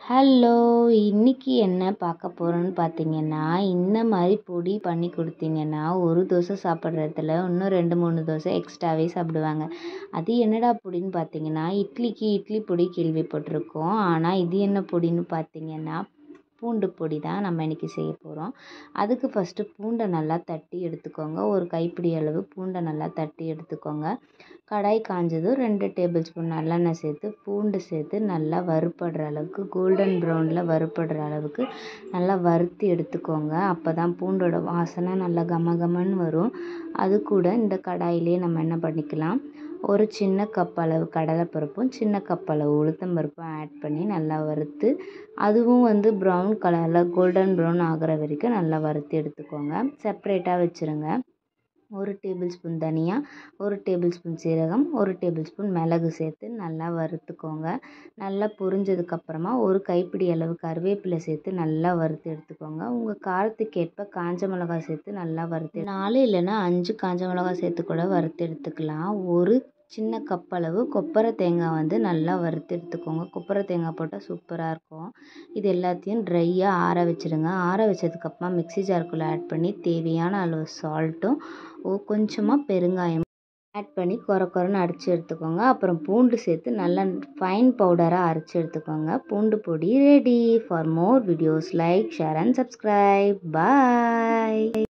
hello இன்னைக்கு என்ன பார்க்க போகிறோன்னு பார்த்தீங்கன்னா இந்த மாதிரி பொடி பண்ணி கொடுத்தீங்கன்னா ஒரு தோசை சாப்பிட்ற இடத்துல இன்னும் ரெண்டு மூணு தோசை எக்ஸ்ட்ராவே சாப்பிடுவாங்க அது என்னடா பொடின்னு பார்த்தீங்கன்னா இட்லிக்கு இட்லி பொடி கேள்விப்பட்டிருக்கோம் ஆனால் இது என்ன பொடின்னு பார்த்தீங்கன்னா பூண்டு பொடி தான் நம்ம இன்றைக்கி செய்ய போகிறோம் அதுக்கு ஃபஸ்ட்டு பூண்டை நல்லா தட்டி எடுத்துக்கோங்க ஒரு கைப்பிடி அளவு பூண்டை நல்லா தட்டி எடுத்துக்கோங்க கடாய் காஞ்சதும் ரெண்டு டேபிள் ஸ்பூன் நல்லெண்ணெய் சேர்த்து பூண்டு சேர்த்து நல்லா வறுபடுற அளவுக்கு கோல்டன் ப்ரௌனில் வறுபடுற அளவுக்கு நல்லா வறுத்து எடுத்துக்கோங்க அப்போ தான் பூண்டோட வாசனை நல்லா கம கமன்னு வரும் அது கூட இந்த கடாயிலே நம்ம என்ன பண்ணிக்கலாம் ஒரு சின்ன கப் அளவு கடலைப்பருப்பும் சின்ன கப் அளவு உளுத்தம் பருப்பும் ஆட் பண்ணி நல்லா வறுத்து அதுவும் வந்து ப்ரௌன் கலரில் கோல்டன் ப்ரௌன் ஆகிற வரைக்கும் நல்லா வறுத்து எடுத்துக்கோங்க செப்ரேட்டாக வச்சுருங்க ஒரு டேபிள் ஸ்பூன் தனியா ஒரு டேபிள் ஸ்பூன் சீரகம் ஒரு டேபிள் ஸ்பூன் மிளகு சேர்த்து நல்லா வறுத்துக்கோங்க நல்லா பொரிஞ்சதுக்கப்புறமா ஒரு கைப்பிடி அளவு கருவேப்பிலை சேர்த்து நல்லா வறுத்து எடுத்துக்கோங்க உங்கள் காரத்துக்கு ஏற்ப காஞ்ச மிளகாய் சேர்த்து நல்லா வறுத்து நாலு இல்லைன்னா அஞ்சு காஞ்ச மிளகாய் சேர்த்து கூட வறுத்து எடுத்துக்கலாம் ஒரு சின்ன கப் அளவு கொப்பரை தேங்காய் வந்து நல்லா வறுத்து எடுத்துக்கோங்க கொப்பரை தேங்காய் போட்டால் சூப்பராக இருக்கும் இது எல்லாத்தையும் ட்ரையாக ஆற வச்சுடுங்க ஆற வச்சதுக்கப்புறமா மிக்ஸி ஜாருக்குள்ளே ஆட் பண்ணி தேவையான அளவு சால்ட்டும் கொஞ்சமாக பெருங்காயம் ஆட் பண்ணி கொர கொரன்னு அரைச்சி எடுத்துக்கோங்க அப்புறம் பூண்டு சேர்த்து நல்லா ஃபைன் பவுடராக அரைச்சி எடுத்துக்கோங்க பூண்டு பொடி ready for more videos like share and subscribe bye